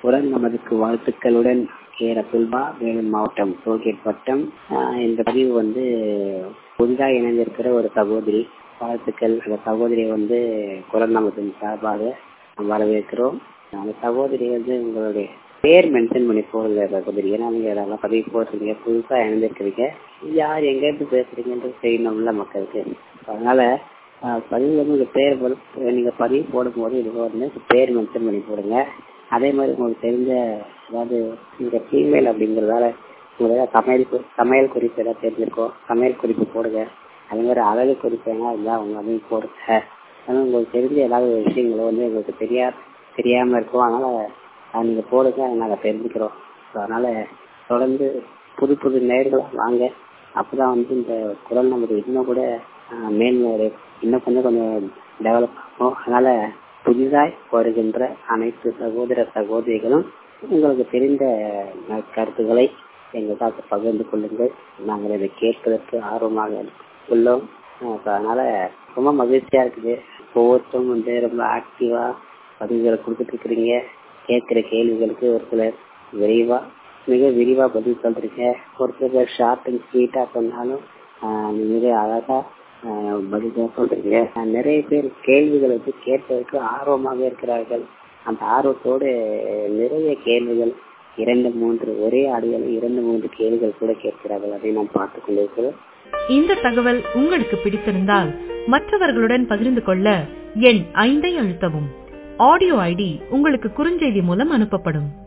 உடன் நமதுக்கு வாழ்த்துக்களுடன் கே ரசுல்பா வேலூர் மாவட்டம் டோல்கேட் வட்டம் ஆஹ் இந்த பதிவு வந்து புதிதாக இணைந்திருக்கிற ஒரு சகோதரி வாழ்த்துக்கள் அந்த சகோதரியை வந்து குரல் நமதின் சார்பாக வரவேற்கிறோம் அந்த சகோதரி வந்து உங்களுடைய பேர் மென்ஷன் பண்ணி போடுங்க சகோதரி ஏன்னா நீங்க அதெல்லாம் பதிவு போடுறீங்க புதுசா இணைந்திருக்கிறீங்க யார் எங்க இருந்து பேசுறீங்கன்றது தெரியணும்ல மக்களுக்கு அதனால ஆஹ் பதிவு வந்து உங்க பேர் போடு- நீங்க பதிவு போடும்போது இது வந்து பேர் மென்ஷன் பண்ணி போடுங்க அதே மாதிரி உங்களுக்கு தெரிஞ்ச அதாவது நீங்க ஃபீமேல் அப்படிங்கறதால உங்களுக்கு சமையல் குறி- சமையல் குறிப்பு ஏதாவது தெரிஞ்சிருக்கோம் சமையல் குறிப்பு போடுங்க அதே மாதிரி அழகு குறிப்பு எல்லாம் இருந்தா அவங்க அதையும் போடுங்க அதனால உங்களுக்கு தெரிஞ்ச ஏதாவது விஷயங்களை வந்து எங்களுக்கு தெரியா தெரியாம இருக்கும் அதனால அதை நீங்க போடுங்க அதை நாங்க தெரிஞ்சுக்கிறோம் So, அதனால தொடர்ந்து புது புது நேர்களா வாங்க அப்பதான் வந்து இந்த குரல் நமக்கு இன்னும் கூட ஆஹ், மேன்மை இன்னும் கொஞ்சம் கொஞ்சம் டெவலப் ஆகும் அதனால புதிதாய் வருகின்ற அனைத்து சகோதர சகோதரிகளும் உங்களுக்கு தெரிந்த ந- கருத்துக்களை எங்களுக்காக பகிர்ந்து கொள்ளுங்கள் நாங்கள் இதை கேட்பதற்கு ஆர்வமாக உள்ளோம் ஆஹ் so அதனால ரொம்ப மகிழ்ச்சியா இருக்குது ஒவ்வொருத்தரும் வந்து ரொம்ப ஆக்டிவா பதிவுகளை கொடுத்துட்டு இருக்கிறீங்க கேட்கிற கேள்விகளுக்கு ஒரு சிலர் விரைவா மிக விரிவா பதில் சொல்றீங்க ஒரு சிலர் ஷார்ட் அண்ட் ஸ்வீட்டா சொன்னாலும் ஆஹ் மிக அழகா ஆஹ் பதில் சொல்றீங்க ஆஹ் நிறைய பேர் கேள்விகளை வந்து கேட்பதற்கு ஆர்வமாக இருக்கிறார்கள் அந்த ஆர்வத்தோடு நிறைய கேள்விகள் இரண்டு மூன்று ஒரே ஆடியோல இரண்டு மூன்று கேள்விகள் கூட கேட்கிறார்கள் அதை நாம் பார்த்துக் கொண்டிருக்கிறோம் இந்த தகவல் உங்களுக்கு பிடித்திருந்தால் மற்றவர்களுடன் பகிர்ந்து கொள்ள எண் ஐந்தை அழுத்தவும் ஆடியோ ஐடி உங்களுக்கு குறுஞ்செய்தி மூலம் அனுப்பப்படும்